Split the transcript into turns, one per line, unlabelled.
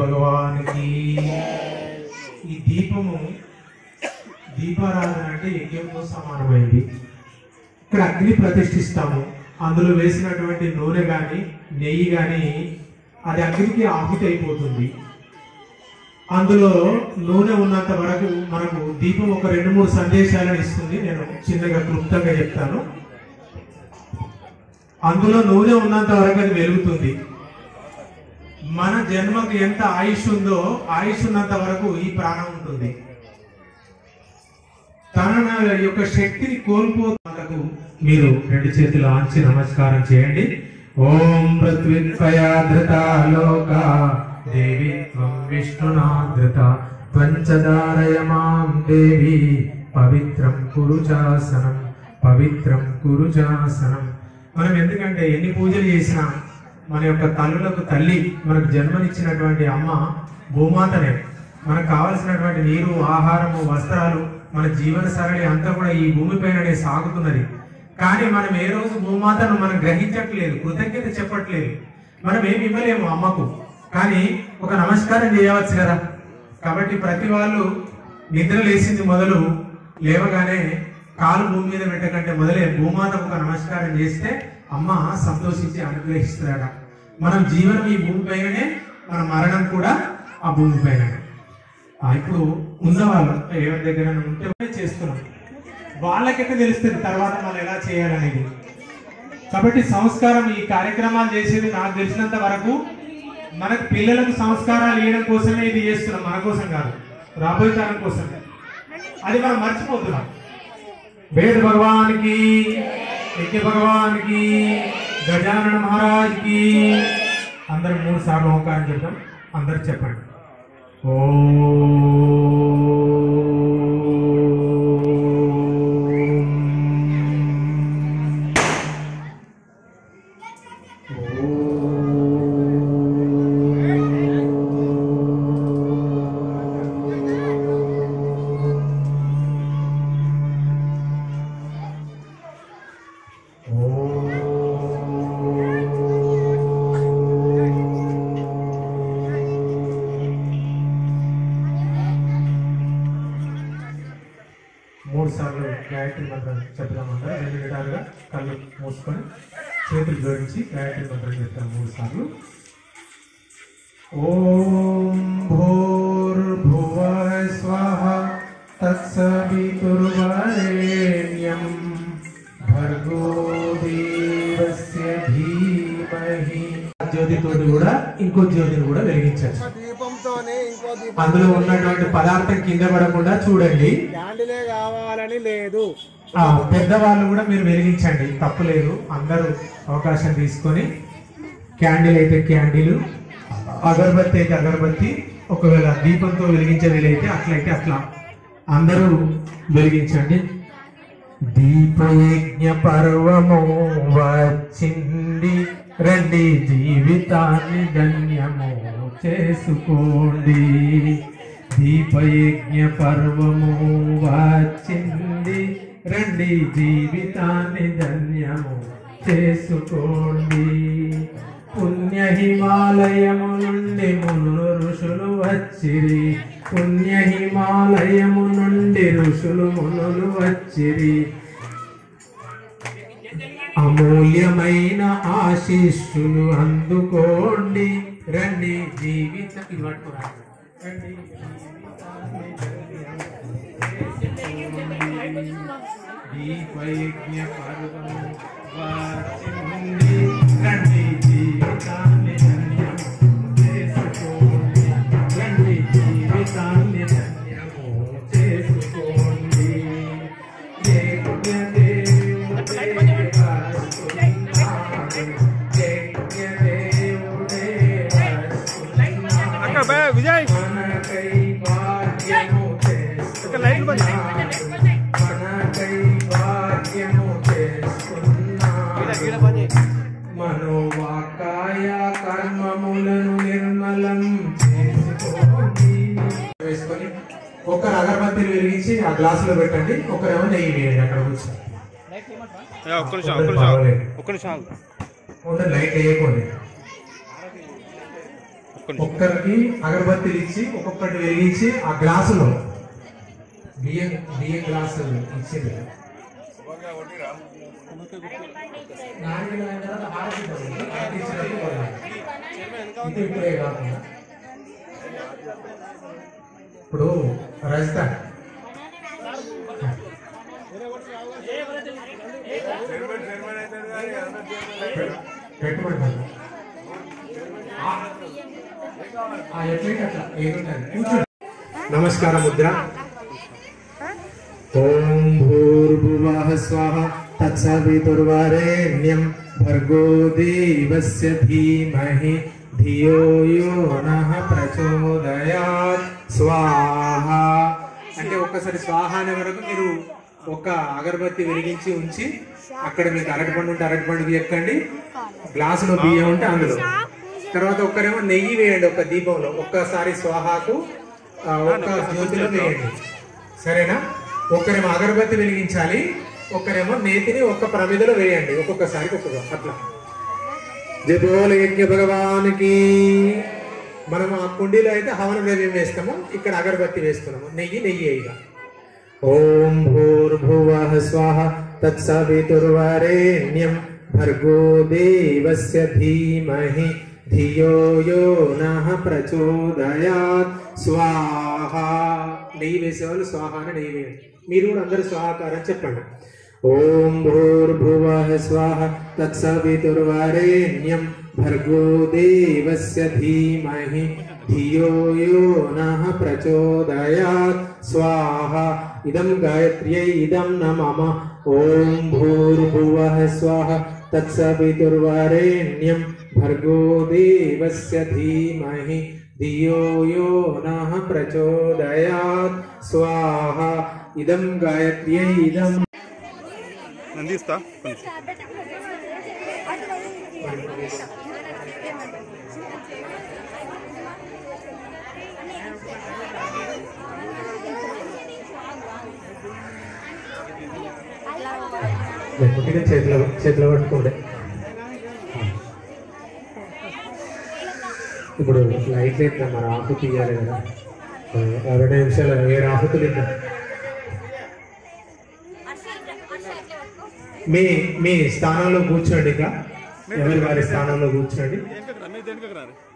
భగవానికి ఈ దీపము దీపారాధన అంటే యజ్ఞంతో సమానమైంది ఇక్కడ అగ్ని ప్రతిష్ఠిస్తాము అందులో వేసినటువంటి నూనె కానీ నెయ్యి కానీ అది అగ్నికి ఆహుతి అయిపోతుంది అందులో నూనె ఉన్నంత వరకు మనకు దీపం ఒక రెండు మూడు సందేశాలను ఇస్తుంది నేను చిన్నగా క్లుప్తంగా చెప్తాను అందులో నూనె ఉన్నంత వరకు అది వెలుగుతుంది మన జన్మకు ఎంత ఆయుష్ ఉందో ఆయుష్ ఉన్నంత వరకు ఈ ప్రాణం ఉంటుంది తన యొక్క శక్తిని కోల్పోతున్నకు మీరు రెండు చేతులు ఆంచి నమస్కారం చేయండి ఓం పృథ్వీత్వయాధృత లోక దేవి త్వం విష్ణునాధృత పంచదారయ మాం దేవి పవిత్రం కురుజాసనం పవిత్రం కురుజాసనం మనం ఎందుకంటే ఎన్ని పూజలు చేసినా మన యొక్క తల్లులకు తల్లి మనకు జన్మనిచ్చినటువంటి అమ్మ భూమాతనే మనకు కావలసినటువంటి నీరు ఆహారము వస్త్రాలు మన జీవన సరళి అంతా కూడా ఈ భూమిపైననే సాగుతున్నది కానీ మనం ఏ రోజు భూమాతను మనం గ్రహించట్లేదు కృతజ్ఞత చెప్పట్లేదు మనం ఏమి ఇవ్వలేము అమ్మకు కానీ ఒక నమస్కారం చేయవచ్చు కదా కాబట్టి ప్రతి వాళ్ళు నిద్ర లేచింది మొదలు లేవగానే కాలు భూమి మీద పెట్టకంటే మొదలే భూమాతకు ఒక నమస్కారం చేస్తే అమ్మ సంతోషించి అనుగ్రహిస్తాడ మనం జీవనం ఈ భూమి పైననే మన మరణం కూడా ఆ భూమి పైననే ఆ, ఇప్పుడు ఉన్నవాళ్ళు ఎవరి దగ్గర ఉంటే చేస్తున్నాం వాళ్ళకైతే తెలుస్తుంది తర్వాత మనం ఎలా చేయాలనేది కాబట్టి సంస్కారం ఈ కార్యక్రమాలు చేసేది నాకు తెలిసినంత వరకు మనకు పిల్లలకు సంస్కారాలు ఇవ్వడం కోసమే ఇది చేస్తున్నాం మన కోసం కాదు రాబోయే కాలం కోసమే అది మనం మర్చిపోతున్నాం వేద భగవాన్కి యజ్ఞ భగవాన్కి గజానన మహారాజ్కి అందరూ మూడు సార్లు ఓంకారం చెప్తాం అందరు చెప్పండి మూడు సార్లు గాయత్రి మంత్రం చెప్తామంటారు రెండు విధాలుగా కళ్ళు మూసుకొని చేతులు జోడించి గాయత్రి మంత్రం చెప్తాం మూడు సార్లు ఓం భూర్భువ స్వః తత్సవితుర్వరేణ్యం భర్గో దేవస్య ధీమహి జ్యోతితోటి కూడా ఇంకో జ్యోతిని కూడా వెలిగించచ్చు
దీపంతోనే ఇంకో దీపం
అందులో ఉన్నటువంటి పదార్థం కింద పడకుండా చూడండి
క్యాండిలే కావాలని లేదు
ఆ, పెద్దవాళ్ళు కూడా మీరు వెలిగించండి తప్పులేదు అందరూ అవకాశం తీసుకొని క్యాండిల్ అయితే క్యాండిల్ అగరబత్తి అయితే అగరబత్తి ఒకవేళ దీపంతో వెలిగించే వీలైతే అట్లయితే అట్లా అందరూ వెలిగించండి దీపయజ్ఞ పర్వము వచ్చింది రండి జీవితాన్ని ధన్యము చేసుకోండి దీపయజ్ఞ పర్వము వచ్చింది రండి జీవితాన్ని ధన్యము చేసుకోండి పుణ్య హిమాలయము నుండి మునులు ఋషులు వచ్చిరి పుణ్య హిమాలయము నుండి ఋషులు మునులు వచ్చిరి అమూల్యమైన ఆశీస్సులు అందుకోండి రండి జీవిత ఇది పట్టుకోరా. రండి దీపయజ్ఞ పర్వము వచ్చింది. రండి జీవితాన్ని ధన్యము చేసుకోండి. రండి జీవితాన్ని ధన్యము చేసుకోండి. యజ్ఞ దేవుడే వస్తున్నాడు. యజ్ఞ దేవుడే వస్తున్నాడు.
విజయ్
మనకై భాగ్యము
లైట్లు బంద్
చేస్తున్నాడు. మనకై భాగ్యము చేస్తున్నాడు. మనోవాకాయ కర్మములను నిర్మలం చేసుకోండి వేసుకొని ఒకరు అగరబత్తిని వెలిగించి ఆ గ్లాసులో పెట్టండి ఒకరేమో నెయ్యి వేయండి అక్కడ కూర్చొని
ఒక్క నిమిషం ఒక్క నిమిషం ఒక్క నిమిషం ఆగు.
ముందు లైట్ వేయకండి
ఒక్క ఒక్క నిమిషం
ఒక్కరికి అగరబత్తిలు ఇచ్చి ఒక్కొక్కటి వెలిగించి ఆ గ్లాసులో బియ్యం బియ్యం గ్లాసు ఇచ్చింది నాలుగు అయిన తర్వాత హారతి ఇవ్వాలి. హారతి ఇచ్చినప్పుడు ఇవ్వాలి. ఇది ఇప్పుడే కాకుండా ఇప్పుడు రజిత పెట్టుబడి ఎట్లయితే అట్లా ఏదుంటుంది కూర్చోండి నమస్కార ముద్ర ఓం భూర్భువః స్వః తత్సవితుర్వరేణ్యం భర్గో దేవస్య ధీమహి ధియో యో నః ప్రచోదయాత్ స్వాహ అంటే ఒక్కసారి స్వాహ అనే వరకు మీరు ఒక అగరబత్తి వెలిగించి ఉంచి అక్కడ మీకు అరటిపండు ఉంటే అరటిపండు ఎక్కండి గ్లాసులో బియ్యం ఉంటే అందులో తర్వాత ఒక్కరేమో నెయ్యి వేయండి ఒక దీపంలో ఒక్కసారి స్వాహాకు ఆ, ఒక్క జ్యోతిలో వేయండి సరేనా ఒక్కరేమో అగరబత్తి వెలిగించాలి ఒక్కరేమో నేతిని ఒక్క ప్రమిదలో వేయండి ఒక్కొక్కసారి ఒక్కొక్క అట్లా జపోల యజ్ఞ భగవానికి మనం ఆ కుండీలో అయితే హవన ద్రవ్యం వేస్తాము ఇక్కడ అగరబత్తి వేస్తున్నాము నెయ్యి నెయ్యి ఇక ఓం భూర్భువః స్వాహ తత్సవితుర్వరేణ్యం భర్గో దేవస్య ధీమహి ధియో యో నః ప్రచోదయాత్ స్వాహ నెయ్యి వేసేవాళ్ళు స్వాహ అని నెయ్యి వేయండి మీరు కూడా అందరూ స్వాహాకారం చెప్పండి ఓం భూర్భువః స్వాహ తత్సవితుర్వరేణ్యం భర్గో దేవస్య ధీమహి ధియో యో నః ప్రచోదయాత్ స్వాహ ఇదం గాయత్ర్యై ఇదం న మమ ఓం భూర్భువః స్వాహ తత్సవితుర్వరేణ్యం భర్గో దేవస్య ధీమహి ధియో యో నః ప్రచోదయాత్ స్వాహ ఇదం గాయత్ర్యై ఇదం
నేను తీస్తా కొంచెం
లేకుంటే చేతిలో చేతిలో పట్టుకోండి ఇప్పుడు లైట్ లేదు మరి ఆకు తీయాలి కదా ఆ, రెండు నిమిషాలు ఏడు ఆకుతులు ఇద్దాం మీ మీ స్థానంలో కూర్చోండి ఇక ఎవరి వారి స్థానంలో కూర్చోండి
దేనికి రా మీరు దేనికి రా